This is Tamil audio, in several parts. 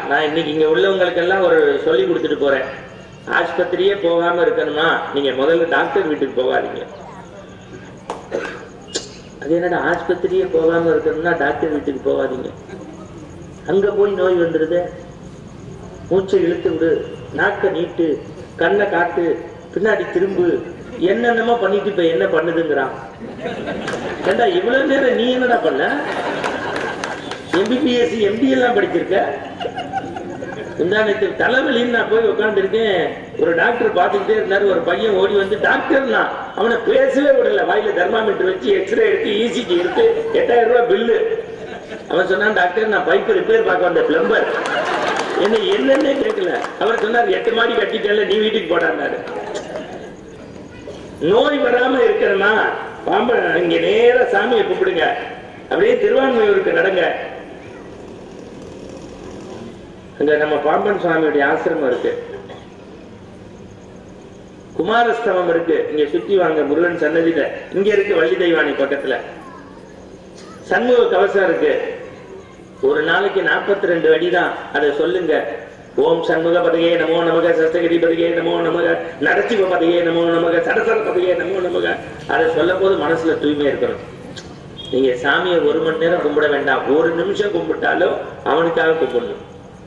நான் இன்னைக்கு இங்க உள்ளவங்களுக்கு எல்லாம் ஒரு சொல்லி கொடுத்துட்டு போறேன் ஆஸ்பத்திரியே போகாம இருக்கணுமா நீங்க முதல்ல டாக்டர் வீட்டுக்கு போகாதீங்க அது என்னடா ஆஸ்பத்திரியே போகாம இருக்கணும்னா டாக்டர் வீட்டுக்கு போகாதீங்க அங்க போய் நோய் வந்துடுது மூச்சை இழுத்து விடு நாக்க நீட்டு கண்ணை காட்டு பின்னாடி திரும்பு என்னென்னமோ பண்ணிட்டு இப்ப என்ன பண்ணுதுங்கிறான் ஏண்டா இவ்வளவு நேரம் நீ என்னடா பண்ண எம்பிபிஎஸ் எம்டி எல்லாம் படிச்சிருக்க முந்தானத்து தலைவலின்னு நான் போய் உட்காந்துருக்கேன் ஒரு டாக்டர் பார்த்துக்கிட்டே இருந்தாரு ஒரு பையன் ஓடி வந்து டாக்டர்னா அவனை பேசவே விடல வாயில தெர்மாமீட்டர் வச்சு எக்ஸ்ரே எடுத்து இசிஜி எடுத்து எட்டாயிரம் ரூபாய் பில்லு அவன் சொன்னான் டாக்டர் நான் பைப் ரிப்பேர் பார்க்க வந்த பிளம்பர் என்ன என்னன்னே கேட்கல அவர் சொன்னார் எட்டு மாடி கட்டிட்டேன்ல நீ வீட்டுக்கு போடான்னாரு நோய் வராம இருக்கணுமா பாம்ப இங்க நேரா சாமியை கும்பிடுங்க அப்படியே திருவான்மையூருக்கு நடங்க அங்க நம்ம பாம்பன் சுவாமியுடைய ஆசிரமம் இருக்கு குமாரஸ்தவம் இருக்கு இங்க சுத்தி வாங்க முருகன் சன்னதியில இங்க இருக்கு வள்ளி தெய்வானி பக்கத்துல சண்முக கவசம் இருக்கு ஒரு நாளைக்கு 42 ரெண்டு அடிதான் அதை சொல்லுங்க ஓம் சண்முக பதகே நமோ நமக சஸ்தகிரி பதகே நமோ நமக நரசிவ பதகே நமோ நமக சரசர பதகே நமோ நமக அதை சொல்லும் போது மனசுல தூய்மை இருக்கணும் நீங்க சாமியை ஒரு மணி நேரம் கும்பிட வேண்டாம் ஒரு நிமிஷம் கும்பிட்டாலும் அவனுக்காக கும்பிடணும்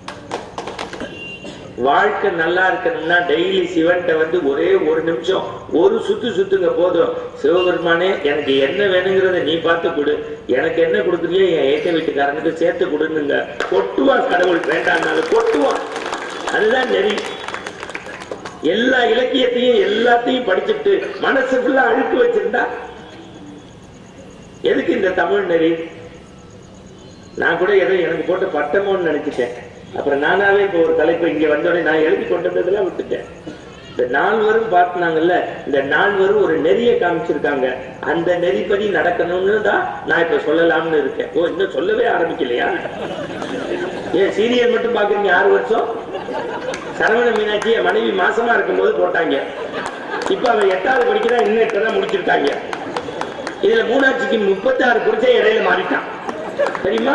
வாழ்க்கை நல்லா இருக்கணும்னா டெய்லி சிவன்கிட்ட வந்து ஒரே ஒரு நிமிஷம் ஒரு சுத்து சுத்துங்க போதும் சிவபெருமானே எனக்கு என்ன வேணுங்கிறத நீ பார்த்து கொடு எனக்கு என்ன கொடுக்குறியோ என் ஏற்ற வீட்டுக்காரனுக்கு சேர்த்து கொடுங்க கொட்டுவான் கடவுள் வேண்டாம்னாலும் கொட்டுவான் அதுதான் நெறி எல்லா இலக்கியத்தையும் எல்லாத்தையும் படிச்சுட்டு மனசு ஃபுல்லா அழுக்கு வச்சிருந்தா எதுக்கு இந்த தமிழ் நெறி நான் கூட ஏதோ எனக்கு போட்ட பட்டமோன்னு நினைச்சிட்டேன் அப்புறம் நானாவே இப்போ ஒரு தலைப்பு இங்க வந்தோடனே நான் எழுதி கொண்டு வந்ததெல்லாம் விட்டுட்டேன் இந்த நால்வரும் பார்த்தினாங்கல்ல இந்த நால்வரும் ஒரு நெறிய காமிச்சிருக்காங்க அந்த நெறிப்படி நடக்கணும்னு தான் நான் இப்ப சொல்லலாம்னு இருக்கேன் ஓ இன்னும் சொல்லவே ஆரம்பிக்கலையா ஏன் சீரியல் மட்டும் பாக்குறீங்க ஆறு வருஷம் சரவண மீனாட்சி என் மனைவி மாசமா இருக்கும்போது போட்டாங்க இப்ப அவன் எட்டாவது படிக்கிறா இன்னும் இப்பதான் முடிச்சிருக்காங்க இதுல மூணாட்சிக்கு முப்பத்தி ஆறு புரிச்ச இடையில மாறிட்டான் தெரியுமா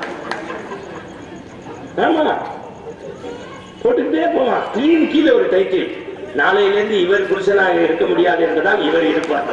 ஆமா போட்டுக்கிட்டே போவான் கிளீன் கீழே ஒரு டைட்டில் நாளையில இருந்து இவர் புருஷனாக இருக்க முடியாது என்பதால் இவர் இருப்பார்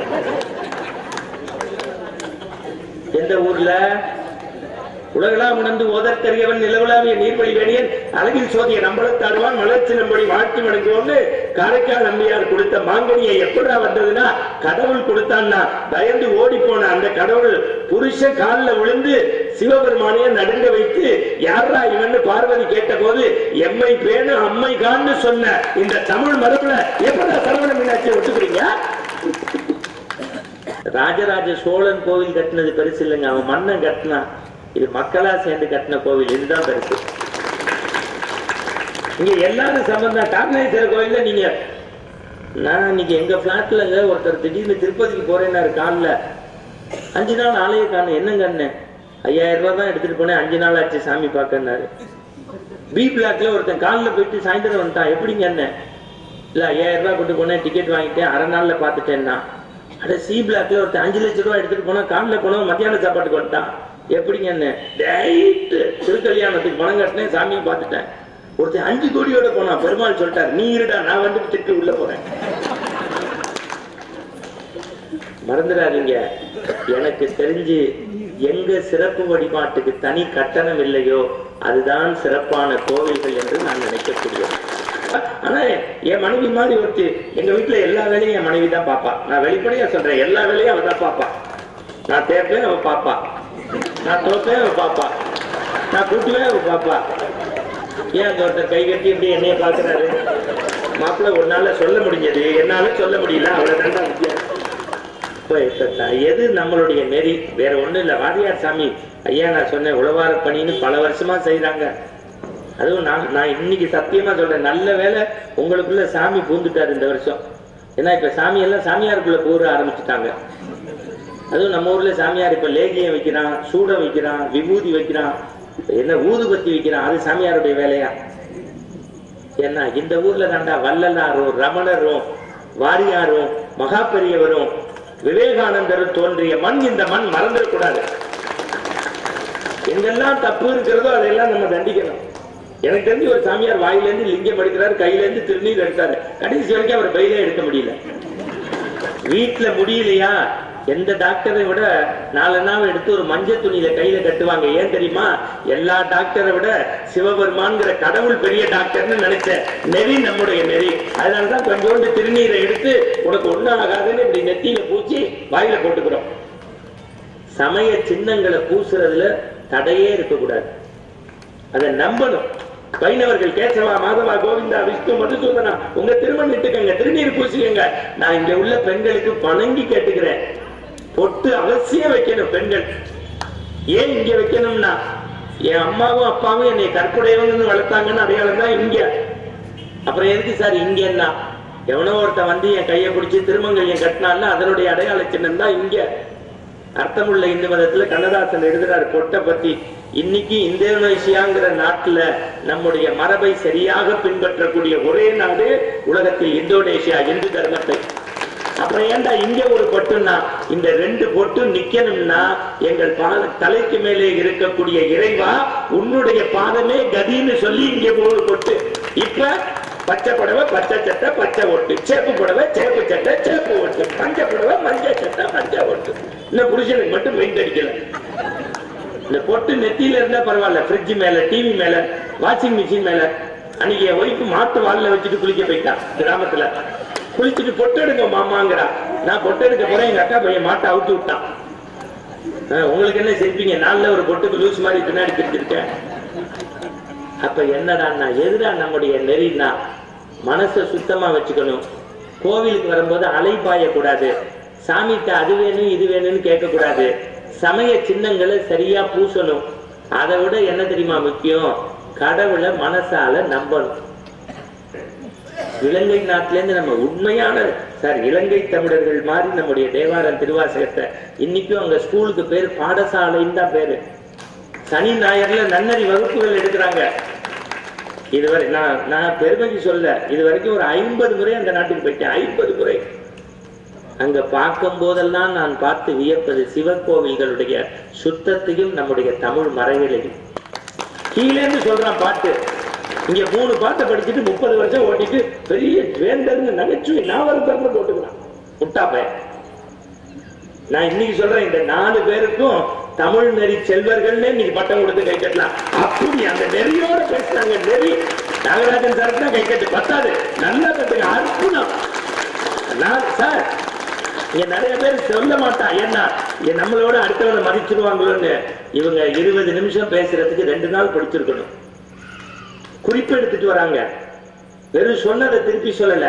எந்த ஊர்ல உலகளாம் உணர்ந்து ஓதற்கரியவன் நிலவுலாவிய நீர்வழி வேணியன் அழகில் சோதிய நம்பளத்தாடுவான் மலர்ச்சி நம்படி வாழ்த்தி வணங்குவோம்னு காரைக்கால் நம்பியார் கொடுத்த மாங்கனியை எப்படா வந்ததுன்னா கடவுள் கொடுத்தான்னா பயந்து ஓடி போன அந்த கடவுள் புருஷ காலில் விழுந்து சிவபெருமானைய நடுங்க வைத்து யாரா இவன்னு பார்வதி கேட்ட போது எம்மை பேணு அம்மை கான்னு சொன்ன இந்த தமிழ் மரபுல எப்படா சரவண மீனாட்சியை ஒத்துக்கிறீங்க ராஜராஜ சோழன் கோவில் கட்டினது பெருசு இல்லைங்க அவன் மன்னன் கட்டினான் இது மக்களா சேர்ந்து கட்டின கோவில் இதுதான் பெருசு இங்க எல்லாரும் சம்பந்தம் காரணேஸ்வரர் கோயில்ல நீங்க நான் இன்னைக்கு எங்க பிளாட்லங்க ஒருத்தர் திடீர்னு திருப்பதிக்கு போறேன்னாரு காலில் அஞ்சு நாள் ஆலய காணும் என்னங்க அண்ணன் ஐயாயிரம் ரூபாய் தான் எடுத்துட்டு போனேன் அஞ்சு நாள் ஆச்சு சாமி பார்க்கன்னாரு பி பிளாக்ல ஒருத்தன் காலில் போயிட்டு சாயந்தரம் வந்துட்டான் எப்படிங்க அண்ணன் இல்ல ஐயாயிரம் ரூபாய் கொண்டு போனேன் டிக்கெட் வாங்கிட்டேன் அரை நாள்ல பார்த்துட்டேன்னா அட சி பிளாக்ல ஒருத்தன் அஞ்சு லட்சம் ரூபாய் எடுத்துட்டு போனா காலில் போனவன் மத்தியான சாப்பாட்டுக்கு வந்துட்டான் எப்படிங்க என்ன ரைட்டு திருக்கல்யாணத்துக்கு பணம் கட்டினேன் சாமியை பார்த்துட்டேன் ஒருத்தன் அஞ்சு கோடியோட போனா பெருமாள் சொல்லிட்டார் நீ இருடா நான் வந்து திட்டு உள்ள போறேன் மறந்துடாதீங்க எனக்கு தெரிஞ்சு எங்க சிறப்பு வழிபாட்டுக்கு தனி கட்டணம் இல்லையோ அதுதான் சிறப்பான கோவில்கள் என்று நான் நினைக்கக்கூடியது ஆனா என் மனைவி மாதிரி ஒருத்தி எங்க வீட்டுல எல்லா வேலையும் என் மனைவி தான் பாப்பா நான் வெளிப்படையா சொல்றேன் எல்லா வேலையும் அவ தான் பாப்பா நான் தேப்பேன் அவ பாப்பா நான் தோப்பேன் அவ பாப்பா நான் கூட்டுவேன் அவ பாப்பா ஏன் அந்த ஒருத்தர் கை கட்டி இப்படி என்னைய பாக்குறாரு மாப்பிள்ளை ஒரு நாள்ல சொல்ல முடிஞ்சது என்னால சொல்ல முடியல அவ்வளவு தான் வித்தியாசம் இப்ப இப்ப த- எது நம்மளுடைய நெறி வேற ஒண்ணும் இல்ல வாரியார் சாமி ஐயா நான் சொன்னேன் உழவார பணின்னு பல வருஷமா செய்றாங்க அதுவும் நான் நான் இன்னைக்கு சத்தியமா சொல்றேன் நல்ல வேலை உங்களுக்குள்ள சாமி பூந்துட்டாரு இந்த வருஷம் ஏன்னா இப்ப சாமி எல்லாம் சாமியாருக்குள்ள பூர ஆரம்பிச்சுட்டாங்க அதுவும் நம்ம ஊர்ல சாமியார் இப்ப லேகியம் வைக்கிறான் சூடம் வைக்கிறான் விபூதி வைக்கிறான் என்ன ஊதுபத்தி வைக்கிறான் அது சாமியாருடைய வேலையா என்ன இந்த ஊர்ல தாண்டா வள்ளலாரும் ரமணரும் வாரியாரும் மகா பெரியவரும் விவேகானந்தரும் தோன்றிய மண் இந்த மண் மறந்துடக்கூடாது எங்கெல்லாம் தப்பு இருக்கிறதோ அதையெல்லாம் நம்ம தண்டிக்கணும் எனக்கு தெரிஞ்சு ஒரு சாமியார் வாயிலேருந்து லிங்கம் எடுக்கிறாரு கையிலேருந்து திருநீர் எடுத்தாரு கடைசி வரைக்கும் அவர் பையிலே எடுக்க முடியல வீட்டுல முடியலையா எந்த டாக்டரை விட நாலு நாள் எடுத்து ஒரு மஞ்சள் துணியில கையில கட்டுவாங்க ஏன் தெரியுமா எல்லா டாக்டரை விட சிவபெருமான்கிற கடவுள் பெரிய டாக்டர்னு நினைச்சேன் நெறி நம்முடைய நெறி அதனாலதான் கொஞ்சோண்டு திருநீரை எடுத்து உனக்கு ஒண்ணும் ஆகாதுன்னு இப்படி நெத்தியில பூச்சி வாயில போட்டுக்கிறோம் சமய சின்னங்களை பூசுறதுல தடையே இருக்கக்கூடாது அதை நம்பணும் வைணவர்கள் கேசவா மாதவா கோவிந்தா விஷ்ணு மதுசூதனா உங்க திருமணம் இட்டுக்கங்க திருநீர் பூசிக்கங்க நான் இங்க உள்ள பெண்களுக்கு வணங்கி கேட்டுக்கிறேன் பொட்டு அவசியம் வைக்கணும் பெண்கள் ஏன் இங்க வைக்கணும்னா என் அம்மாவும் அப்பாவும் என்னை கற்புடையவங்கன்னு வளர்த்தாங்கன்னு அடையாளம் தான் இங்க அப்புறம் எதுக்கு சார் இங்கன்னா எவனோ ஒருத்தன் வந்து என் கையை பிடிச்சி திருமங்கல்யம் கட்டினான்னா அதனுடைய அடையாள சின்னம் தான் இங்க அர்த்தமுள்ள இந்து மதத்துல கண்ணதாசன் எழுதுறாரு பொட்டை பத்தி இன்னைக்கு இந்தோனேஷியாங்கிற நாட்டுல நம்முடைய மரபை சரியாக பின்பற்றக்கூடிய ஒரே நாடு உலகத்தில் இந்தோனேஷியா இந்து தர்மத்தை அப்புறம் ஏன்டா இங்க ஒரு பொட்டுன்னா இந்த ரெண்டு பொட்டு நிக்கணும்னா எங்கள் பாத தலைக்கு மேலே இருக்கக்கூடிய இறைவா உன்னுடைய பாதமே கதின்னு சொல்லி இங்க ஒரு பொட்டு இப்ப பச்சை புடவை பச்சை சட்டை பச்சை ஒட்டு சேப்பு புடவை சேப்பு சட்டை சேப்பு ஒட்டு மஞ்சள் புடவை மஞ்சள் சட்டை மஞ்சள் ஒட்டு இன்னும் புருஷனுக்கு மட்டும் பெயிண்ட் அடிக்கல இந்த பொட்டு நெத்தியில இருந்தா பரவாயில்ல ஃப்ரிட்ஜ் மேல டிவி மேல வாஷிங் மிஷின் மேல அன்னைக்கு என் ஒய்ஃபு மாட்டு வால்ல வச்சுட்டு குளிக்க போயிட்டான் கிராமத்துல குளிச்சுட்டு பொட்டு எடுங்க மாமாங்கிறா நான் பொட்டு எடுக்க போறேன் எங்க அக்கா பையன் மாட்டை அவுத்து விட்டான் ஆஹ், உங்களுக்கு என்ன சிரிப்பீங்க நாள்ல ஒரு பொட்டுக்கு லூஸ் மாதிரி பின்னாடி தெரிஞ்சிருக்கேன் அப்ப என்னடான்னா எதுடா நம்முடைய நெறினா மனசை சுத்தமா வச்சுக்கணும் கோவிலுக்கு வரும்போது அலைபாயக்கூடாது சாமிகிட்ட அது வேணும் இது வேணும்னு கேட்கக்கூடாது சமய சின்னங்களை சரியா பூசணும் அதை விட என்ன தெரியுமா முக்கியம் கடவுளை மனசால நம்பணும் இலங்கை நாட்டில இருந்து நம்ம உண்மையான சார் இலங்கை தமிழர்கள் மாதிரி நம்முடைய தேவாரம் திருவாசகத்தை இன்னைக்கும் அங்க ஸ்கூலுக்கு பேர் பாடசாலைன்னு தான் பேரு சனி ஞாயிறுல நன்னறி வகுப்புகள் எடுக்கிறாங்க இதுவரை நான் நான் பெருமைக்கு சொல்ல இது வரைக்கும் ஒரு ஐம்பது முறை அந்த நாட்டுக்கு போயிட்டேன் ஐம்பது முறை அங்க பார்க்கும் போதெல்லாம் நான் பார்த்து வியப்பது சிவக்கோவில்களுடைய சுத்தத்தையும் நம்முடைய தமிழ் மறைகளையும் கீழேந்து சொல்றான் பாட்டு இங்க மூணு பாட்டை படிச்சுட்டு முப்பது வருஷம் ஓட்டிட்டு பெரிய வேந்தர்னு நகைச்சுவை நாவரத்தர்னு போட்டுக்கிறான் முட்டா பையன் நான் இன்னைக்கு சொல்றேன் இந்த நாலு பேருக்கும் தமிழ் நெறி செல்வர்கள்னே இன்னைக்கு பட்டம் கொடுத்து கை கட்டலாம் அப்படி அந்த நெறியோட பேசுறாங்க நெறி நாகராஜன் சாருக்கு தான் கை கட்டு பத்தாது நல்லா கட்டுங்க அற்புதம் நான் சார் இங்க நிறைய பேர் சொல்ல மாட்டான் ஏன்னா இங்க நம்மளோட அடுத்தவனை மதிச்சிருவாங்களோன்னு இவங்க இருபது நிமிஷம் பேசுறதுக்கு ரெண்டு நாள் படிச்சிருக்கணும் குறிப்பு எடுத்துட்டு வராங்க வெறும் சொன்னதை திருப்பி சொல்லல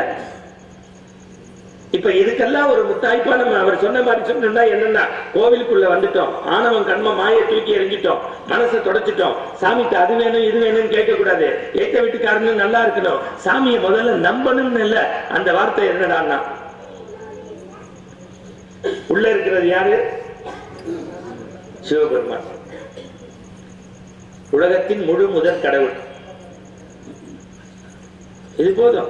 இப்ப இதுக்கெல்லாம் ஒரு முத்தாய்ப்பா நம்ம அவர் சொன்ன மாதிரி சொன்னா என்னன்னா கோவிலுக்குள்ள வந்துட்டோம் ஆணவம் கண்ம மாயை தூக்கி எறிஞ்சிட்டோம் மனசை தொடச்சிட்டோம் சாமிக்கு அது வேணும் இது வேணும்னு கேட்க கூடாது ஏத்த வீட்டுக்காரன்னு நல்லா இருக்கணும் சாமியை முதல்ல நம்பணும்னு இல்ல அந்த வார்த்தை என்னடான்னா உள்ள இருக்கிறது யாரு சிவபெருமான் உலகத்தின் முழு முதற் கடவுள் இது போதும்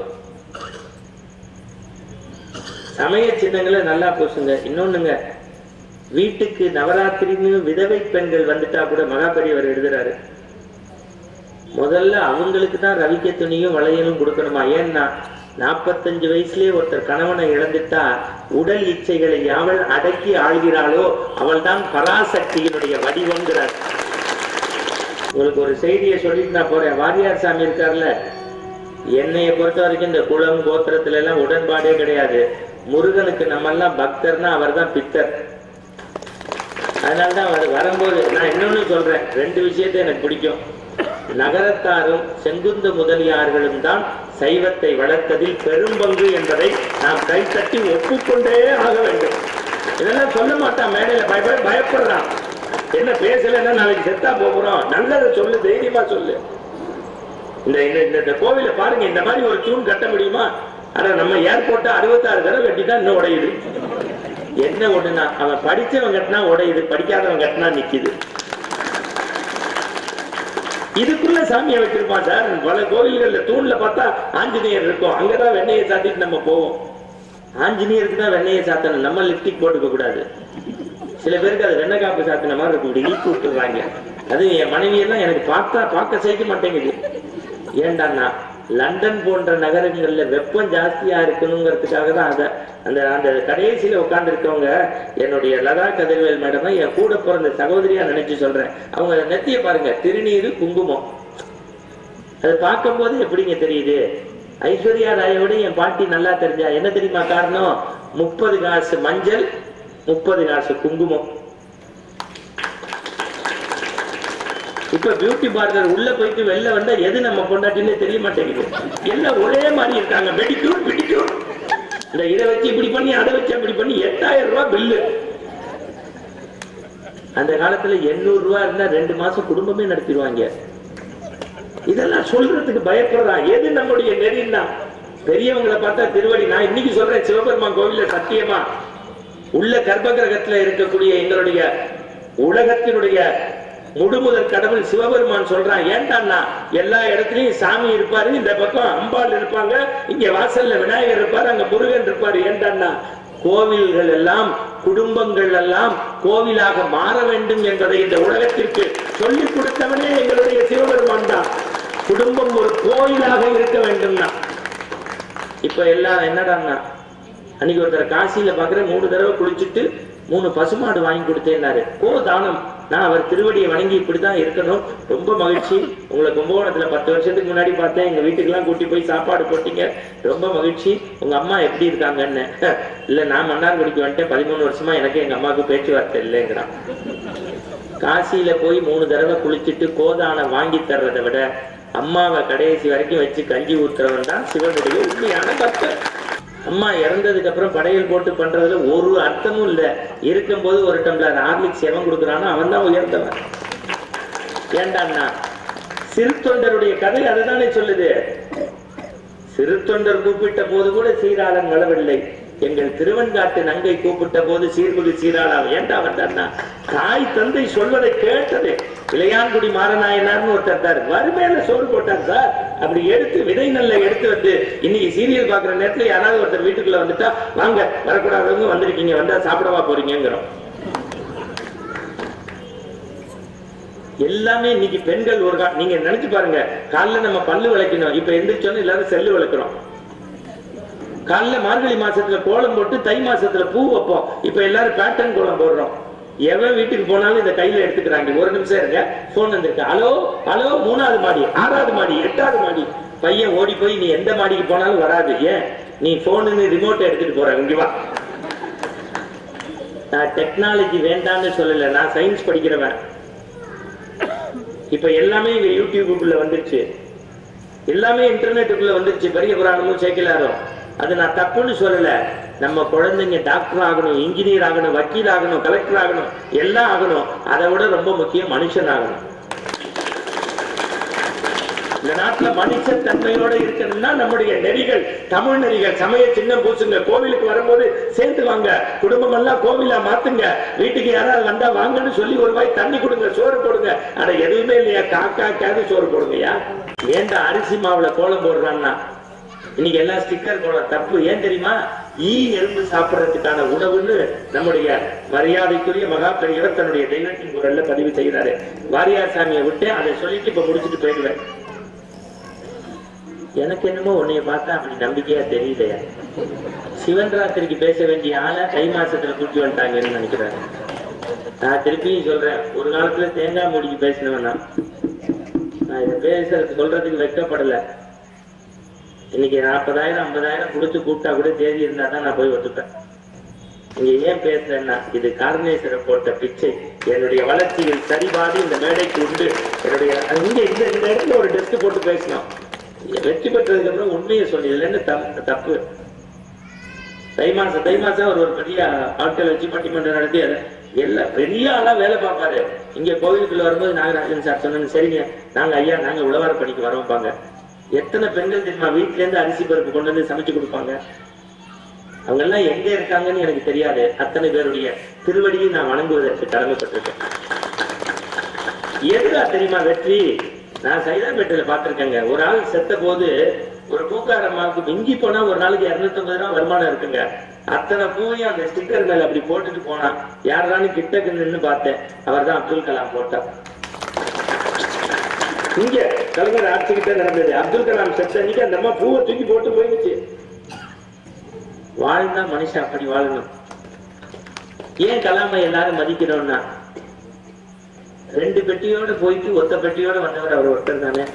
சமய சின்னங்களை நல்லா பூசுங்க இன்னொன்னுங்க வீட்டுக்கு நவராத்திரின்னு விதவை பெண்கள் வந்துட்டா கூட மகாபெரியவர் எழுதுறாரு முதல்ல அவங்களுக்கு தான் ரவிக்க துணியும் வளையலும் கொடுக்கணுமா ஏன்னா நாற்பத்தஞ்சு வயசுலயே ஒருத்தர் கணவனை இழந்துட்டா உடல் இச்சைகளை அவள் அடக்கி ஆள்கிறாளோ அவள் தான் பராசக்தியினுடைய வடிவங்கிறார் உங்களுக்கு ஒரு செய்தியை சொல்லிட்டு நான் போறேன் வாரியார் சாமி இருக்கார்ல என்னைய பொறுத்த வரைக்கும் இந்த குளம் கோத்திரத்துல எல்லாம் உடன்பாடே கிடையாது முருகனுக்கு நம்ம எல்லாம் பக்தர்னா அவர் தான் பித்தர் அதனாலதான் அவர் வரும்போது நான் இன்னொன்னு சொல்றேன் ரெண்டு விஷயத்தை எனக்கு பிடிக்கும் நகரத்தாரும் செங்குந்த முதலியார்களும் தான் சைவத்தை வளர்த்ததில் பெரும்பங்கு என்பதை நாம் கைத்தட்டி ஒப்புக்கொண்டே ஆக வேண்டும் இதெல்லாம் சொல்ல மாட்டான் மேடையில பயப்பட பயப்படுறான் என்ன பேசலைன்னா நாளைக்கு செத்தா போகிறோம் நல்லதை சொல்லு தைரியமா சொல்லு இந்த இந்த இந்த- இந்த கோவில பாருங்க இந்த மாதிரி ஒரு தூண் கட்ட முடியுமா ஆனா நம்ம ஏர்போர்ட்டை அறுபத்தாறு தடவை கட்டிதான் இன்னும் உடையுது என்ன ஒண்ணுனா அவன் படிச்சவன் கட்டினா உடையுது படிக்காதவன் கட்டினா நிக்குது இதுக்குள்ள சாமியை வச்சிருப்பான் சார் பல கோவில்கள்ல தூண்ல பார்த்தா ஆஞ்சநேயர் இருக்கும் அங்கதான் வெண்ணெயை சாத்திட்டு நம்ம போவோம் ஆஞ்சநேயருக்கு தான் வெண்ணெயை சாத்தணும் நம்ம லிப்டிக் போட்டுக்க கூடாது சில பேருக்கு அது வெண்ணெய் காப்பு சாத்தின மாதிரி இருக்கும் இப்படி இழுத்து விட்டுறாங்க அது என் மனைவி எல்லாம் எனக்கு பார்த்தா பார்க்க சகிக்க மாட்டேங்குது ஏண்டான்னா லண்டன் போன்ற நகரங்கள்ல வெப்பம் ஜாஸ்தியா இருக்கணுங்கிறதுக்காக தான் அத அந்த அந்த கடைசியில உட்கார்ந்து இருக்கவங்க என்னுடைய லதா கதிர்வேல் மேடம் தான் என் கூட பிறந்த சகோதரியா நினைச்சு சொல்றேன் அவங்க நெத்திய பாருங்க திருநீரு குங்குமம் அது பார்க்கும்போது எப்படிங்க தெரியுது ஐஸ்வர்யா ராயோட என் பாட்டி நல்லா தெரிஞ்சா என்ன தெரியுமா காரணம் முப்பது காசு மஞ்சள் முப்பது காசு குங்குமம் இப்ப பியூட்டி பார்லர் உள்ள போயிட்டு வெளில வந்தா எது நம்ம பொண்டாட்டின்னு தெரிய மாட்டேங்குது எல்லாம் ஒரே மாதிரி இருக்காங்க மெடிக்யூர் மெடிக்யூர் இந்த இதை வச்சு இப்படி பண்ணி அதை வச்சு அப்படி பண்ணி எட்டாயிரம் ரூபாய் பில்லு அந்த காலத்துல எண்ணூறு ரூபாய் இருந்தா ரெண்டு மாசம் குடும்பமே நடத்திடுவாங்க இதெல்லாம் சொல்றதுக்கு பயப்படுறான் எது நம்முடைய நெறின்னா பெரியவங்களை பார்த்தா திருவடி நான் இன்னைக்கு சொல்றேன் சிவபெருமான் கோவில்ல சத்தியமா உள்ள கர்ப்ப கிரகத்துல இருக்கக்கூடிய எங்களுடைய உலகத்தினுடைய முழுமுதற் கடவுள் சிவபெருமான் சொல்றான் ஏன்டான்னா எல்லா இடத்துலயும் சாமி இருப்பாரு இந்த பக்கம் அம்பாள் இருப்பாங்க இங்க வாசல்ல விநாயகர் இருப்பாரு அங்க முருகன் இருப்பாரு ஏன்டான்னா கோவில்கள் எல்லாம் குடும்பங்கள் எல்லாம் கோவிலாக மாற வேண்டும் என்பதை இந்த உலகத்திற்கு சொல்லிக் கொடுத்தவனே எங்களுடைய சிவபெருமான் தான் குடும்பம் ஒரு கோயிலாக இருக்க வேண்டும்னா இப்ப எல்லாம் என்னடான்னா அன்னைக்கு ஒருத்தர் காசியில பாக்குறேன் மூணு தடவை குளிச்சுட்டு மூணு பசுமாடு வாங்கி கொடுத்தேன்னாரு கோ தானம் நான் அவர் திருவடியை வணங்கி இப்படிதான் இருக்கணும் ரொம்ப மகிழ்ச்சி உங்களை கும்பகோணத்துல பத்து வருஷத்துக்கு முன்னாடி பார்த்தேன் எங்க வீட்டுக்கெல்லாம் கூட்டி போய் சாப்பாடு போட்டீங்க ரொம்ப மகிழ்ச்சி உங்க அம்மா எப்படி இருக்காங்கன்னு இல்ல நான் மன்னார்குடிக்கு வந்துட்டேன் பதிமூணு வருஷமா எனக்கு எங்க அம்மாவுக்கு பேச்சுவார்த்தை இல்லைங்கிறான் காசியில போய் மூணு தடவை குளிச்சுட்டு கோதானம் வாங்கி தர்றதை விட அம்மாவை கடைசி வரைக்கும் வச்சு கஞ்சி ஊத்துறவன் தான் சிவனுடைய உண்மையான பக்தர் அம்மா இறந்ததுக்கு அப்புறம் படையல் போட்டு பண்றதுல ஒரு அர்த்தமும் இல்ல இருக்கும்போது ஒரு டம்ளர் ஹார்லிக்ஸ் எவன் கொடுக்குறானோ அவன் தான் உயர்ந்தவன் ஏண்டான்னா சிறு தொண்டருடைய கதை அதுதானே சொல்லுது சிறு தொண்டர் கூப்பிட்ட போது கூட சீராளன் வரவில்லை எங்கள் திருவன்காட்டு நங்கை கூப்பிட்ட போது சீர்மிகு சீராளா ஏண்டா வந்தார்னா தாய் தந்தை சொல்வதை கேட்டது இளையான்குடி மாறநாயனார்னு ஒருத்தர் இருந்தார் வறுமையில சோறு போட்டார் சார் அப்படி எடுத்து விதை நெல்லை எடுத்து வந்து இன்னைக்கு சீரியல் பாக்குற நேரத்துல யாராவது ஒருத்தர் வீட்டுக்குள்ள வந்துட்டா வாங்க வரக்கூடாதவங்க வந்திருக்கீங்க வந்தா சாப்பிடவா போறீங்கிறோம் எல்லாமே இன்னைக்கு பெண்கள் ஒரு கா- நீங்க நினைச்சு பாருங்க காலைல நம்ம பல்லு விளக்கணும் இப்ப எந்திரிச்சோன்னு எல்லாரும் செல்லு விளக்குறோம் காலைல மார்கழி மாசத்துல கோலம் போட்டு தை மாசத்துல பூ வைப்போம் இப்ப எல்லாரும் பேட்டர்ன் கோலம் போடுறோம் எவன் வீட்டுக்கு போனாலும் இதை கையில எடுத்துக்கிறாங்க ஒரு நிமிஷம் இருங்க போன் வந்திருக்கு ஹலோ ஹலோ மூணாவது மாடி ஆறாவது மாடி எட்டாவது மாடி பையன் ஓடி போய் நீ எந்த மாடிக்கு போனாலும் வராது ஏன் நீ போனு ரிமோட் எடுத்துட்டு போற இங்க வா நான் டெக்னாலஜி வேண்டாம்னு சொல்லல நான் சயின்ஸ் படிக்கிறவன் இப்ப எல்லாமே இங்க யூடியூபுக்குள்ள வந்துருச்சு எல்லாமே இன்டர்நெட்டுக்குள்ள வந்துருச்சு பெரிய புராணமும் சேக்கிலாரும் அது நான் தப்புன்னு சொல்லல நம்ம குழந்தைங்க டாக்டர் ஆகணும் இன்ஜினியர் ஆகணும் வக்கீல் ஆகணும் கலெக்டர் ஆகணும் எல்லாம் ஆகணும் அதை விட ரொம்ப முக்கியம் மனுஷன் ஆகணும் இந்த நாட்டுல மனுஷ தன்மையோட இருக்கணும்னா நம்முடைய நெறிகள் தமிழ் நெறிகள் சமய சின்னம் பூசுங்க கோவிலுக்கு வரும்போது சேர்த்து வாங்க குடும்பம் எல்லாம் கோவிலா மாத்துங்க வீட்டுக்கு யாராவது வந்தா வாங்கன்னு சொல்லி ஒரு வாய் தண்ணி கொடுங்க சோறு போடுங்க அட எதுவுமே இல்லையா காக்காக்காவது சோறு போடுங்கய்யா ஏன்டா அரிசி மாவுல கோலம் போடுறான்னா இன்னைக்கு எல்லாம் ஸ்டிக்கர் கோலம் தப்பு ஏன் தெரியுமா ஈ எறும்பு சாப்பிடுறதுக்கான உணவுன்னு நம்முடைய மரியாதைக்குரிய மகா பெரியவர் தன்னுடைய தெய்வத்தின் குரல்ல பதிவு செய்கிறாரு வாரியார் சாமியை விட்டு அதை சொல்லிட்டு இப்ப முடிச்சுட்டு போயிடுவேன் எனக்கு என்னமோ உன்னைய பார்த்தா அப்படி நம்பிக்கையா தெரியலையா சிவன் ராத்திரிக்கு பேச வேண்டிய ஆளை தை மாசத்துல கூட்டி வந்துட்டாங்கன்னு நினைக்கிறாரு நான் திருப்பியும் சொல்றேன் ஒரு காலத்துல தேங்காய் மூடிக்கு பேசினவன் நான் நான் இதை பேசுறது சொல்றதுக்கு வெட்கப்படல இன்னைக்கு நாற்பதாயிரம் ஐம்பதாயிரம் கொடுத்து கூப்பிட்டா கூட தேதி இருந்தா தான் நான் போய் ஒத்துப்பேன் இங்க ஏன் பேசுறேன்னா இது கார்னேசரை போட்ட பிச்சை என்னுடைய வளர்ச்சியில் சரிபாதி இந்த மேடைக்கு உண்டு என்னுடைய இங்க இந்த இந்த இடத்துல ஒரு டெஸ்ட் போட்டு பேசணும் வெற்றி பெற்றதுக்கு அப்புறம் உண்மையை சொல்லி இதுல என்ன தப்பு தப்பு தை மாசம் தை மாசம் அவர் ஒரு பெரிய ஆட்கள் வச்சு பட்டிமன்றம் நடத்தி அதை எல்லாம் பெரிய ஆளா வேலை பார்ப்பாரு இங்க கோவிலுக்குள்ள வரும்போது நாகராஜன் சார் சொன்னாங்க சரிங்க நாங்க ஐயா நாங்க உழவார பணிக்கு வரோம்பாங்க எத்தனை பெண்கள் தெரியுமா வீட்டுல இருந்து அரிசி பருப்பு கொண்டு வந்து சமைச்சு கொடுப்பாங்க அவங்க எல்லாம் எங்க இருக்காங்கன்னு எனக்கு தெரியாது அத்தனை பேருடைய திருவடியை நான் வணங்குவதற்கு கடமைப்பட்டிருக்கேன் எதுடா தெரியுமா வெற்றி நான் சைதாப்பேட்டையில பார்த்திருக்கேங்க ஒரு ஆள் செத்த போது ஒரு பூக்கார அம்மாவுக்கு மிஞ்சி போனா ஒரு நாளைக்கு இருநூத்தி ஐம்பது ரூபா வருமானம் இருக்குங்க அத்தனை பூவையும் அந்த ஸ்டிக்கர் மேல அப்படி போட்டுட்டு போனான் யாரானு கிட்டக்கு நின்னு பார்த்தேன் அவர் தான் அப்துல் கலாம் போட்டார் இங்க கலைஞர் ஆட்சிக்கிட்ட நடந்தது அப்துல் கலாம் செத்த அன்னைக்கு அந்த அம்மா பூவை தூக்கி போட்டு போயிடுச்சு வாழ்ந்தா மனுஷன் அப்படி வாழணும் ஏன் கலாமை எல்லாரும் மதிக்கிறோம்னா ரெண்டு பெட்டியோட போயிட்டு ஒத்த பெட்டியோட வந்தவர் அவர் ஒருத்தர் தானே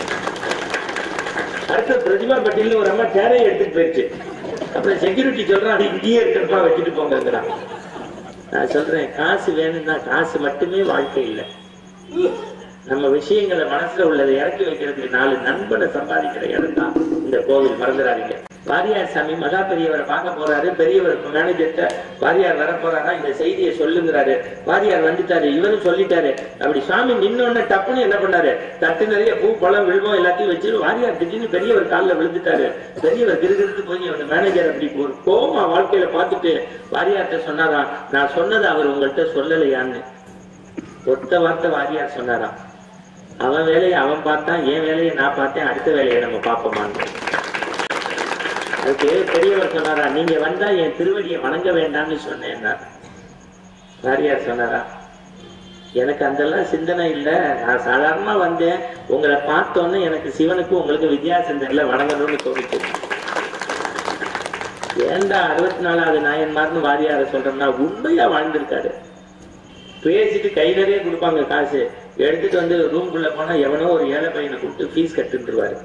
அடுத்த பிரதிமா பெட்டியில ஒரு அம்மா சேரையை எடுத்துட்டு போயிடுச்சு அப்புறம் செக்யூரிட்டி சொல்றான் அது இங்கேயே இருக்கிறப்பா வச்சுட்டு போங்கிறான் நான் சொல்றேன் காசு வேணும்னா காசு மட்டுமே வாழ்க்கை இல்லை நம்ம விஷயங்களை மனசுல உள்ளதை இறக்கி வைக்கிறதுக்கு நாலு நண்பனை சம்பாதிக்கிற இடம் தான் இந்த கோவில் மறந்துடாதீங்க வாரியார் சாமி மகா பெரியவரை பார்க்க போறாரு பெரியவர் மேனேஜர்கிட்ட வாரியார் வர போறாரா இந்த செய்தியை சொல்லுங்கிறாரு வாரியார் வந்துட்டாரு இவரும் சொல்லிட்டாரு அப்படி சுவாமி நின்னோடனே டப்புன்னு என்ன பண்ணாரு தட்டு நிறைய பூ பழம் விழுவோம் எல்லாத்தையும் வச்சு வாரியார் திடீர்னு பெரியவர் காலில் விழுந்துட்டாரு பெரியவர் கிருகிருத்து போய் அந்த மேனேஜர் அப்படி ஒரு கோமா வாழ்க்கையில பார்த்துட்டு வாரியார்கிட்ட சொன்னாராம் நான் சொன்னதை அவர் உங்கள்கிட்ட சொல்லலையான்னு ஒத்த வார்த்தை வாரியார் சொன்னாராம் அவன் வேலையை அவன் பார்த்தான் என் வேலையை நான் பார்த்தேன் அடுத்த வேலையை நம்ம பார்ப்போமான்னு அதுக்கு பெரியவர் சொன்னாரா நீங்க வந்தா என் திருவடியை வணங்க வேண்டாம்னு சொன்னேன் வாரியார் சொன்னாரா எனக்கு அதெல்லாம் சிந்தனை இல்ல நான் சாதாரணமா வந்தேன் உங்களை பார்த்தோன்னே எனக்கு சிவனுக்கும் உங்களுக்கு வித்தியாசம் தெரியல வணங்கணும்னு தோணுச்சு ஏண்டா அறுபத்தி நாலாவது நாயன்மார்னு வாரியார சொல்றோம்னா உண்மையா வாழ்ந்திருக்காரு பேசிட்டு கை நிறைய கொடுப்பாங்க காசு எடுத்துட்டு வந்து ரூம்குள்ள போனா எவனோ ஒரு ஏழை பையனை கூப்பிட்டு ஃபீஸ் கட்டுருவாரு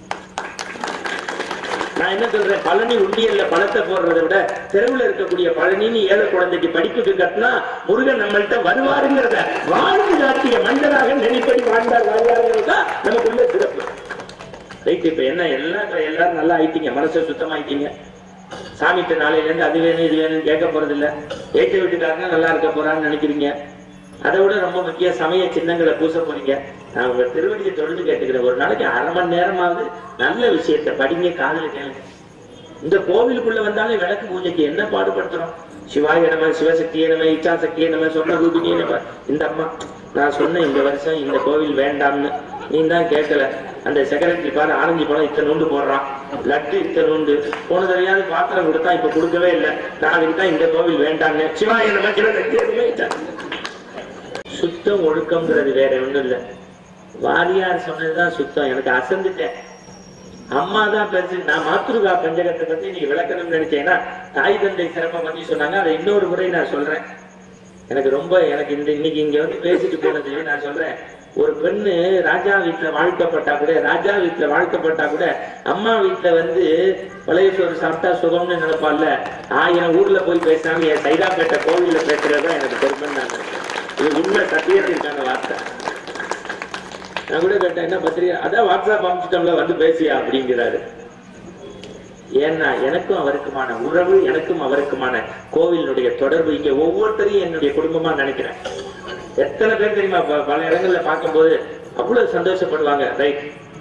நான் என்ன சொல்றேன் பழனி உண்டியல்ல பணத்தை போடுறதை விட தெருவுல இருக்கக்கூடிய பழனின்னு ஏழை குழந்தைக்கு படிப்புக்கு கட்டினா முருகன் நம்மள்ட்ட வருவாருங்கிறத வாழ்ந்து காட்டிய மனிதராக நினைப்படி வாழ்ந்தார் வாழ்வாருங்கிறது தான் நமக்குள்ள சிறப்பு ரைட் இப்ப என்ன எல்லாம் எல்லாரும் நல்லா ஆயிட்டீங்க மனசை சுத்தமாயிட்டீங்க சாமிகிட்ட நாளையில இருந்து அது வேணும் இது வேணும்னு கேட்க போறது இல்ல ஏற்ற வீட்டுக்காரங்க நல்லா இருக்க போறான்னு நினைக்கிறீங்க அதை விட ரொம்ப முக்கிய சமய சின்னங்களை பூச போறீங்க நான் உங்க திருவடியை தொடர்ந்து கேட்டுக்கிறேன் ஒரு நாளைக்கு அரை மணி நேரமாவது நல்ல விஷயத்தை படிங்க காதுல கேளுங்க இந்த கோவிலுக்குள்ள வந்தாலே விளக்கு பூஜைக்கு என்ன பாடுபடுத்துறோம் சிவாய நம சிவசக்தியே நம இச்சாசக்தியே நம சொன்ன ரூபினியே நம இந்த அம்மா நான் சொன்ன இந்த வருஷம் இந்த கோவில் வேண்டாம்னு நீ தான் கேட்கல அந்த செக்ரட்டரி பாரு ஆரஞ்சு பழம் இத்தனை உண்டு போடுறான் லட்டு இத்தனை உண்டு போன தடையாவது பாத்திரம் கொடுத்தா இப்ப கொடுக்கவே இல்லை நாளைக்கு தான் இந்த கோவில் வேண்டாம்னு சிவாய நம சிவசக்தியே நம இச்சாசக்தி சுத்தம் ஒழுக்கம்ங்கிறது வேற ஒண்ணும் இல்ல வாரியார் சொன்னதுதான் சுத்தம் எனக்கு அசந்துட்டேன் அம்மா தான் பெருசு நான் மாத்ருகா பஞ்சகத்தை பத்தி நீங்க விளக்கணும்னு நினைச்சேன்னா தாய் தந்தை சிறப்பை பத்தி சொன்னாங்க அதை இன்னொரு முறை நான் சொல்றேன் எனக்கு ரொம்ப எனக்கு இந்த இன்னைக்கு இங்க வந்து பேசிட்டு போனது நான் சொல்றேன் ஒரு பெண்ணு ராஜா வீட்டுல வாழ்க்கப்பட்டா கூட ராஜா வீட்டுல வாழ்க்கப்பட்டா கூட அம்மா வீட்டுல வந்து பழைய சோறு சாப்பிட்டா சுகம்னு நினைப்பான்ல ஆயிரம் ஊர்ல போய் பேசாம என் சைதாப்பேட்டை கோவில்ல பேசுறதுதான் எனக்கு பெருமைன்னு நான் நினைக்கிறேன் இது உண்மை சத்தியத்திற்கான வார்த்தை நான் கூட கேட்டேன் என்ன பத்திரிகை அதான் வாட்ஸ்அப் அனுப்பிச்சிட்டோம்ல வந்து பேசியா அப்படிங்கிறாரு ஏன்னா எனக்கும் அவருக்குமான உறவு எனக்கும் அவருக்குமான கோவிலினுடைய தொடர்பு இங்க ஒவ்வொருத்தரையும் என்னுடைய குடும்பமா நினைக்கிறேன் எத்தனை பேர் தெரியுமா ப- பல இடங்கள்ல பார்க்கும்போது அவ்வளவு சந்தோஷப்படுவாங்க ரைட்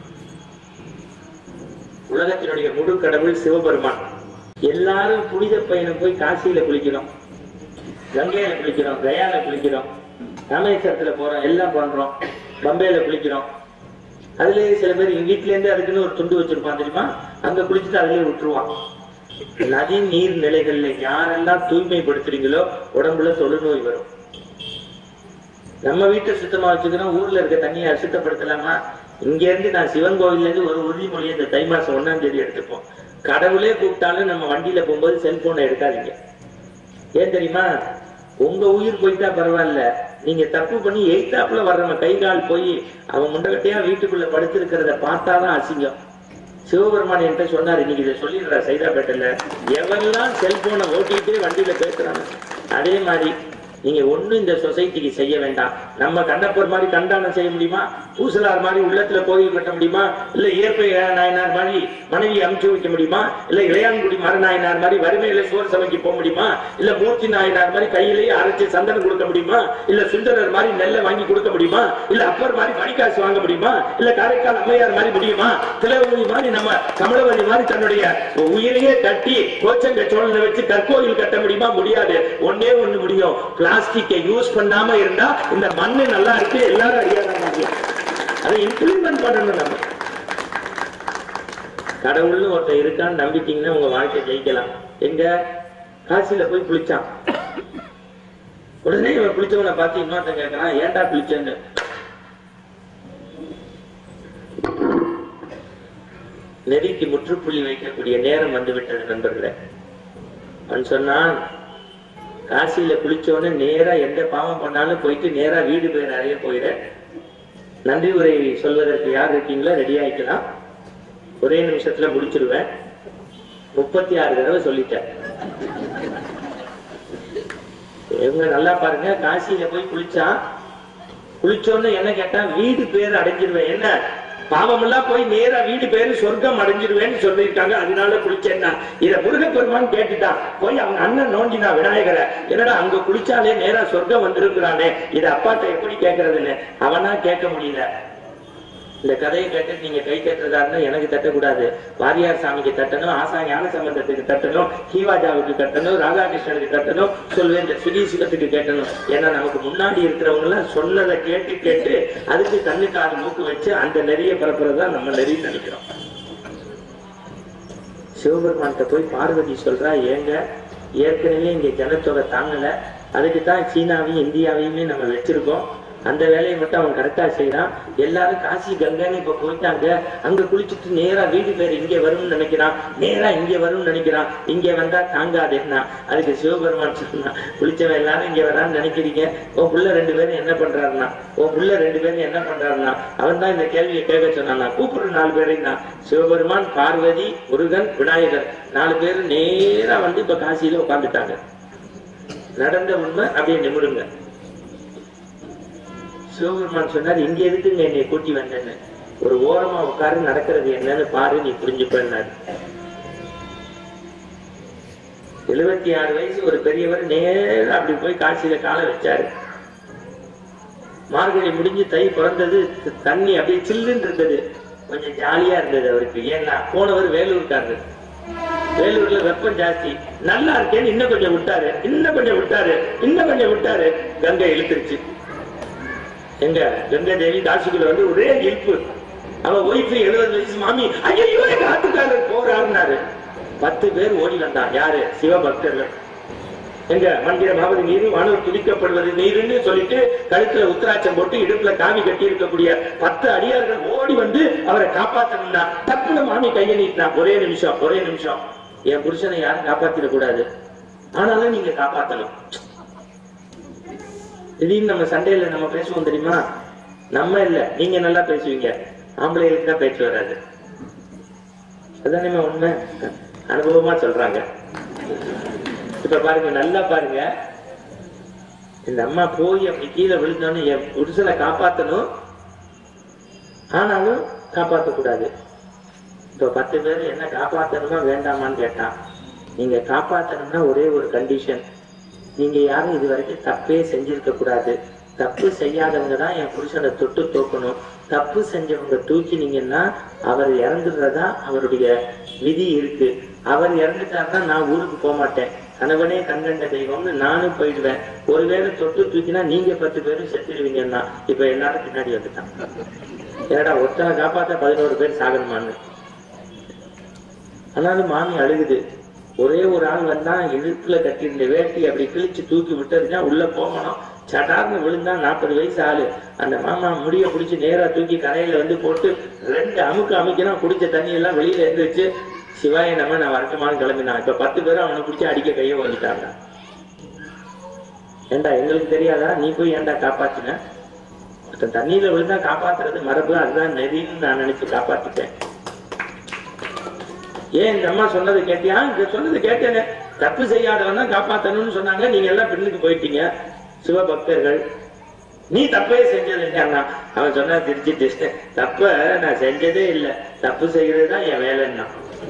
உலகத்தினுடைய முழு கடவுள் சிவபெருமான் எல்லாரும் புனித பயணம் போய் காசியில குளிக்கிறோம் கங்கையில குளிக்கிறோம் கயால குளிக்கிறோம் ராமேஸ்வரத்துல போறோம் எல்லாம் பண்றோம் பம்பையில குளிக்கிறோம் அதுலயே சில பேர் எங்க வீட்டுல இருந்து அதுக்குன்னு ஒரு துண்டு வச்சிருப்பான் தெரியுமா அங்க குளிச்சுட்டு அதுலயே விட்டுருவான் நதி நீர் நிலைகள்ல யாரெல்லாம் தூய்மைப்படுத்துறீங்களோ உடம்புல தொழுநோய் வரும் நம்ம வீட்டை சுத்தமா வச்சுக்கிறோம் ஊர்ல இருக்க தண்ணியை அசுத்தப்படுத்தலாமா இங்க இருந்து நான் சிவன் கோவில்ல இருந்து ஒரு உறுதிமொழி இந்த தை மாசம் ஒண்ணாம் தேதி எடுத்துப்போம் கடவுளே கூப்பிட்டாலும் நம்ம வண்டியில போகும்போது செல்போனை எடுக்காதீங்க ஏன் தெரியுமா உங்க உயிர் போயிட்டா பரவாயில்ல நீங்க தப்பு பண்ணி எய்தாப்புல வர்றவன் கை கால் போய் அவன் முண்டகட்டையா வீட்டுக்குள்ள படுத்திருக்கிறத பார்த்தாதான் அசிங்கம் சிவபெருமான் என்கிட்ட சொன்னாரு இன்னைக்கு இதை சொல்லிடுறா சைதாப்பேட்டையில எவெல்லாம் செல்போனை ஓட்டிக்கிட்டே வண்டியில பேசுறாங்க அதே மாதிரி நீங்க ஒண்ணும் இந்த சொசைட்டிக்கு செய்ய வேண்டாம் நம்ம கண்டப்பர் மாதிரி கண்டானம் செய்ய முடியுமா பூசலார் மாதிரி உள்ளத்துல கோயில் கட்ட முடியுமா இல்ல இயற்பை நாயனார் மாதிரி மனைவி அமுச்சு வைக்க முடியுமா இல்ல இளையான்குடி மரநாயனார் மாதிரி வறுமையில சோறு சமைக்க போக முடியுமா இல்ல மூர்த்தி நாயனார் மாதிரி கையிலேயே அரைச்சு சந்தனம் கொடுக்க முடியுமா இல்ல சுந்தரர் மாதிரி நெல்லை வாங்கி கொடுக்க முடியுமா இல்ல அப்பர் மாதிரி மணிக்காசு வாங்க முடியுமா இல்ல காரைக்கால் அம்மையார் மாதிரி முடியுமா திலவதி மாதிரி நம்ம கமலவதி மாதிரி தன்னுடைய உயிரையே கட்டி கோச்சங்க சோழனை வச்சு கற்கோயில் கட்ட முடியுமா முடியாது ஒன்னே ஒண்ணு முடியும் பிளாஸ்டிக்கை யூஸ் பண்ணாம இருந்தா இந்த மண்ணு நல்லா இருக்கு எல்லாரும் அறியாத முடியும் அதை இம்ப்ளிமெண்ட் பண்ணணும் நம்ம கடவுள்னு ஒருத்தன் இருக்கான்னு நம்பிட்டீங்கன்னா உங்க வாழ்க்கை ஜெயிக்கலாம் எங்க காசியில போய் குளிச்சான் உடனே இவன் குளிச்சவனை பார்த்து இன்னொருத்தன் கேட்கறான் ஏன்டா குளிச்சேன்னு நெறிக்கு முற்றுப்புள்ளி வைக்கக்கூடிய நேரம் வந்துவிட்டது நண்பர்களே அவன் சொன்னான் காசியில குளிச்சோன்னு நேரா எந்த பாவம் பண்ணாலும் போயிட்டு நேரா வீடு பேர் அறைய போயிட நன்றி உரை சொல்வதற்கு யார் இருக்கீங்களோ ரெடி ஆயிக்கலாம் ஒரே நிமிஷத்துல முடிச்சிருவேன் முப்பத்தி ஆறு தடவை சொல்லிட்டேன் இவங்க நல்லா பாருங்க காசியில போய் குளிச்சா குளிச்சோன்னு என்ன கேட்டா வீடு பேர் அடைஞ்சிருவேன் என்ன பாவமெல்லாம் போய் நேரா வீடு பேரு சொர்க்கம் அடைஞ்சிருவேன்னு சொல்லியிருக்காங்க அதனால குளிச்சேன்னா இத முருகப்பெருமான் கேட்டுட்டான் போய் அவங்க அண்ணன் நோண்டினா விநாயகரை என்னடா அங்க குளிச்சாலே நேரா சொர்க்கம் வந்திருக்கிறானே இத அப்பாட்ட எப்படி கேட்கறதுன்னு அவனா கேட்க முடியல இந்த கதையை கேட்டு நீங்க கை தட்டுறதா இருந்தா எனக்கு தட்டக்கூடாது வாரியார் சாமிக்கு தட்டணும் ஆசா ஞான சம்பந்தத்துக்கு தட்டணும் ஹீவாஜாவுக்கு கட்டணும் ராதாகிருஷ்ணனுக்கு கட்டணும் சொல்வேன் சுகி சுகத்துக்கு கேட்டணும் ஏன்னா நமக்கு முன்னாடி இருக்கிறவங்க எல்லாம் சொன்னதை கேட்டு கேட்டு அதுக்கு கண்ணு காது மூக்கு வச்சு அந்த நெறிய பரப்புறதா நம்ம நெறி நினைக்கிறோம் சிவபெருமான்கிட்ட போய் பார்வதி சொல்றா ஏங்க ஏற்கனவே இங்க ஜனத்தொகை தாங்கல அதுக்கு தான் சீனாவையும் இந்தியாவையுமே நம்ம வச்சிருக்கோம் அந்த வேலையை மட்டும் அவன் கரெக்டா செய்யறான் எல்லாரும் காசி கங்கைன்னு இப்ப போயிட்டாங்க அங்க குளிச்சுட்டு நேரா வீடு பேர் இங்க வரும்னு நினைக்கிறான் நேரா இங்க வரும்னு நினைக்கிறான் இங்க வந்தா தாங்காதேன்னா அதுக்கு சிவபெருமான் சொன்னா குளிச்சவன் எல்லாரும் இங்க வரான்னு நினைக்கிறீங்க உன் புள்ள ரெண்டு பேரும் என்ன பண்றாருன்னா உன் புள்ள ரெண்டு பேரும் என்ன பண்றாருன்னா அவன் தான் இந்த கேள்வியை கேட்க சொன்னான் கூப்பிடுற நாலு பேரையும் தான் சிவபெருமான் பார்வதி முருகன் விநாயகர் நாலு பேர் நேரா வந்து இப்ப காசியில உட்காந்துட்டாங்க நடந்த உண்மை அப்படியே நிமிடுங்க சிவபெருமான் சொன்னார் இங்க எதுக்குங்க என்னை கூட்டி வந்தேன்னு ஒரு ஓரமா உட்காரு நடக்கிறது என்னன்னு பாரு நீ புரிஞ்சுப்பேன்னாரு எழுபத்தி ஆறு வயசு ஒரு பெரியவர் நேரா அப்படி போய் காட்சியில காலை வச்சாரு மார்கழி முடிஞ்சு தை பிறந்தது தண்ணி அப்படியே சில்லுன்னு இருந்தது கொஞ்சம் ஜாலியா இருந்தது அவருக்கு ஏன்னா போனவர் வேலூர்காரரு வேலூர்ல வெப்பம் ஜாஸ்தி நல்லா இருக்கேன்னு இன்னும் கொஞ்சம் விட்டாரு இன்னும் கொஞ்சம் விட்டாரு இன்னும் கொஞ்சம் விட்டாரு கங்கை இழுத்துருச்சு எங்க கங்கா தேவி காசிக்குள்ள வந்து ஒரே இழுப்பு அவ ஒய்ஃபு எழுபது வயசு மாமி ஐயோ எங்க ஆத்துக்காரர் போறாருனாரு பத்து பேர் ஓடி வந்தான் யாரு சிவபக்தர்கள் எங்க மந்திர மாவது நீர் வானூர் துதிக்கப்படுவது நீருன்னு சொல்லிட்டு கழுத்துல உத்தராட்சம் போட்டு இடுப்புல காவி கட்டி இருக்கக்கூடிய பத்து அடியார்கள் ஓடி வந்து அவரை காப்பாத்தணும்னா தப்புல மாமி கையை நீட்டினா ஒரே நிமிஷம் ஒரே நிமிஷம் என் புருஷனை யாரும் காப்பாத்திட கூடாது ஆனாலும் நீங்க காப்பாத்தணும் திடீர்னு நம்ம சண்டையில நம்ம பேசுவோம் தெரியுமா நம்ம இல்ல நீங்க நல்லா பேசுவீங்க ஆம்பளைகளுக்கு தான் பேச்சு வராது அதானே உண்மை அனுபவமா சொல்றாங்க இப்ப பாருங்க நல்லா பாருங்க இந்த அம்மா போய் அப்படி கீழே விழுந்தோன்னு என் புருஷனை காப்பாத்தணும் ஆனாலும் காப்பாத்த கூடாது இப்ப பத்து பேர் என்ன காப்பாத்தணுமா வேண்டாமான்னு கேட்டான் நீங்க காப்பாத்தணும்னா ஒரே ஒரு கண்டிஷன் நீங்க யாரும் இது வரைக்கும் தப்பே செஞ்சிருக்க கூடாது தப்பு செய்யாதவங்க தான் என் புருஷனை தொட்டு தூக்கணும் தப்பு செஞ்சவங்க தூக்கினீங்கன்னா அவர் இறந்துடுறதா அவருடைய விதி இருக்கு அவர் இறந்துட்டாருன்னா நான் ஊருக்கு போக மாட்டேன் கணவனே கண்கண்ட தெய்வம்னு நானும் போயிடுவேன் ஒருவேளை தொட்டு தூக்கினா நீங்க பத்து பேரும் செத்துடுவீங்கன்னா இப்ப எல்லாரும் பின்னாடி வந்துட்டான் ஏடா ஒருத்தனை காப்பாத்த பதினோரு பேர் சாகணுமான்னு ஆனாலும் மாமி அழுகுது ஒரே ஒரு ஆள் வந்தா இழுப்புல கட்டியிருந்த வேட்டி அப்படி கிழிச்சு தூக்கி விட்டதுன்னா உள்ள போகணும் சடார்னு விழுந்தா நாற்பது வயசு ஆளு அந்த மாமா முடிய பிடிச்சி நேரா தூக்கி கரையில வந்து போட்டு ரெண்டு அமுக்கு அமைக்கணும் குடிச்ச தண்ணி எல்லாம் வெளியில எழுந்திரிச்சு சிவாய நம்ம நான் வரட்டுமான்னு கிளம்பினான் இப்ப பத்து பேரும் அவனை பிடிச்சி அடிக்க கையை வந்துட்டாங்க ஏண்டா எங்களுக்கு தெரியாதா நீ போய் ஏன்டா காப்பாத்தின ஒருத்தன் தண்ணியில விழுந்தா காப்பாத்துறது மரபு அதுதான் நெறின்னு நான் நினைச்சு காப்பாத்திட்டேன் ஏன் இந்த அம்மா சொன்னது கேட்டியா இங்க சொன்னது கேட்டேனே தப்பு செய்யாதவன் தான் காப்பாத்தணும்னு சொன்னாங்க நீங்க எல்லாம் பின்னுக்கு போயிட்டீங்க சிவபக்தர்கள் நீ தப்பே செஞ்சது இல்லைன்னா அவன் சொன்னா திருச்சிட்டு தப்ப நான் செஞ்சதே இல்லை தப்பு செய்யறது தான் என் வேலைன்னா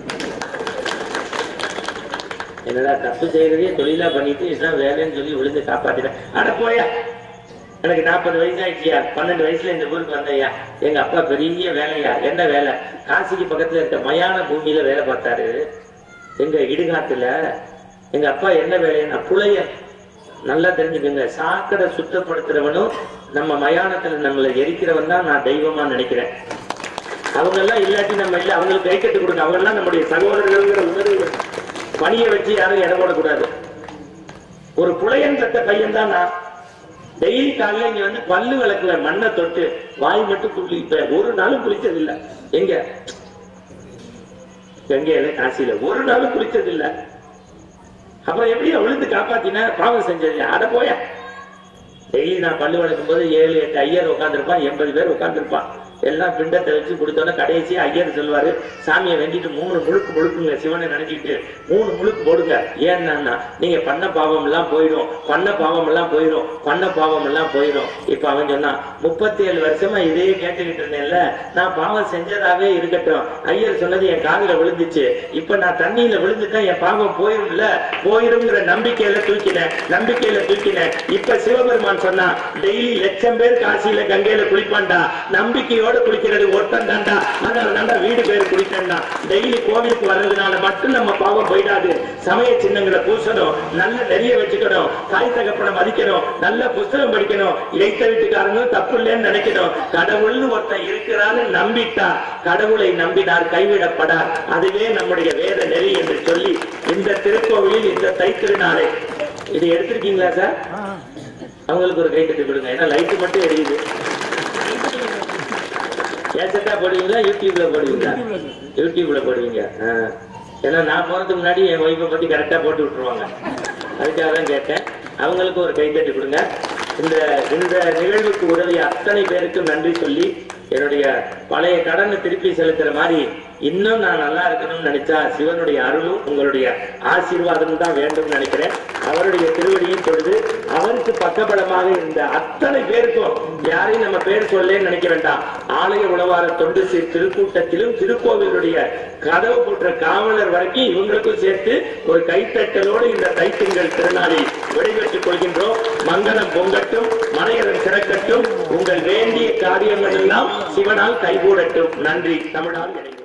என்னடா தப்பு செய்யறதே தொழிலா பண்ணிட்டு இதுதான் வேலைன்னு சொல்லி விழுந்து காப்பாத்திட்டேன் அட போயா எனக்கு நாற்பது வயசு ஆயிடுச்சியா பன்னெண்டு வயசுல இந்த ஊருக்கு வந்தையா எங்க அப்பா பெரிய வேலையா என்ன வேலை காசிக்கு பக்கத்துல இருக்க மயான பூமியில வேலை பார்த்தாரு எங்க இடுகாட்டுல எங்க அப்பா என்ன வேலையா புலையன் நல்லா தெரிஞ்சுக்கோங்க சாக்கடை சுத்தப்படுத்துறவனும் நம்ம மயானத்துல நம்மளை எரிக்கிறவன் தான் நான் தெய்வமா நினைக்கிறேன் அவங்க எல்லாம் இல்லாட்டி நம்ம இல்ல அவங்களுக்கு கை கட்டு கொடுங்க அவங்க எல்லாம் நம்முடைய சகோதரர்கள்ங்கிற உணர்வு பணியை வச்சு யாரும் இடம் போடக்கூடாது ஒரு புலையன் பெற்ற பையன் தான் நான் டெய்லி காலையில இங்க வந்து பல்லு விளக்குவேன் மண்ணை தொட்டு வாய் மட்டும் குளிப்பேன் ஒரு நாளும் குளிச்சது இல்ல எங்க கங்கையில காசியில ஒரு நாளும் குளிச்சது இல்ல அப்புறம் எப்படி விழுந்து காப்பாத்தினா பாவம் செஞ்சது அட போயா டெய்லி நான் பல்லு வளர்க்கும் போது ஏழு எட்டு ஐயர் உட்காந்துருப்பான் எண்பது பேர் உட்காந்துருப்பான் எல்லாம் பிண்டத்தை வச்சு கொடுத்தோன்னே கடைசி ஐயர் சொல்வாரு சாமியை வேண்டிட்டு மூணு முழுக்கு முழுக்குங்க சிவனை நினைச்சிட்டு மூணு முழுக்கு போடுங்க ஏன்னா நீங்க பண்ண பாவம் எல்லாம் போயிடும் பண்ண பாவம் எல்லாம் போயிடும் பண்ண பாவம் எல்லாம் போயிடும் இப்ப அவன் சொன்னான் முப்பத்தி ஏழு வருஷமா இதே கேட்டுக்கிட்டு இருந்தேன்ல நான் பாவம் செஞ்சதாவே இருக்கட்டும் ஐயர் சொன்னது என் காதுல விழுந்துச்சு இப்ப நான் தண்ணியில விழுந்துட்டா என் பாவம் போயிரும்ல போயிருங்கிற நம்பிக்கையில தூக்கினேன் நம்பிக்கையில தூக்கினேன் இப்ப சிவபெருமான் சொன்னா டெய்லி லட்சம் பேர் காசியில கங்கையில குளிப்பான்டா நம்பிக்கையோட குளிக்கிறது ஒருத்தன் தாண்டா அதனால தாண்டா வீடு பேர் குளிக்கண்டா டெய்லி கோவிலுக்கு வர்றதுனால மட்டும் நம்ம பாவம் போயிடாது சமய சின்னங்களை பூசணும் நல்ல நெறிய வச்சுக்கணும் தாய் தகப்பனை மதிக்கணும் நல்ல புஸ்தகம் படிக்கணும் இடைத்த வீட்டுக்காரங்க தப்பு இல்லைன்னு நினைக்கணும் கடவுள்னு ஒருத்தன் இருக்கிறான்னு நம்பிட்டா கடவுளை நம்பினார் கைவிடப்படார் அதுவே நம்முடைய வேத நெறி என்று சொல்லி இந்த திருக்கோவிலில் இந்த தைத்திருநாளை இது எடுத்திருக்கீங்களா சார் அவங்களுக்கு ஒரு கை தட்டி கொடுங்க ஏன்னா லைட் மட்டும் எரியுது கேசட்டா போடுவீங்களா யூடியூப்ல போடுவீங்களா யூடியூப்ல போடுவீங்க ஆ. ஏன்னா நான் போறதுக்கு முன்னாடி என் ஒய்ஃபை பத்தி கரெக்டா போட்டு விட்டுருவாங்க அதுக்காக தான் கேட்டேன் அவங்களுக்கு ஒரு கை தட்டி கொடுங்க இந்த இந்த நிகழ்வுக்கு உதவிய அத்தனை பேருக்கும் நன்றி சொல்லி என்னுடைய பழைய கடனை திருப்பி செலுத்துற மாதிரி இன்னும் நான் நல்லா இருக்கணும்னு நினைச்சா சிவனுடைய அருளும் உங்களுடைய ஆசீர்வாதமும் தான் வேண்டும் நினைக்கிறேன் அவருடைய திருவடியும் தொழுது அவருக்கு பக்கபலமாக இருந்த அத்தனை பேருக்கும் யாரையும் நம்ம பேர் சொல்லேன்னு நினைக்க வேண்டாம் ஆலய உணவார தொண்டு சீர் திருக்கூட்டத்திலும் திருக்கோவிலுடைய கதவு போன்ற காவலர் வரைக்கும் இவங்களுக்கும் சேர்த்து ஒரு கைத்தட்டலோடு இந்த தைத்திங்கள் திருநாளை விடைபெற்றுக் கொள்கின்றோம் மங்களம் பொங்கட்டும் மனையரன் சிறக்கட்டும் உங்கள் வேண்டிய காரியங்கள் எல்லாம் சிவனால் கைகூடட்டும் நன்றி தமிழால் இணைந்து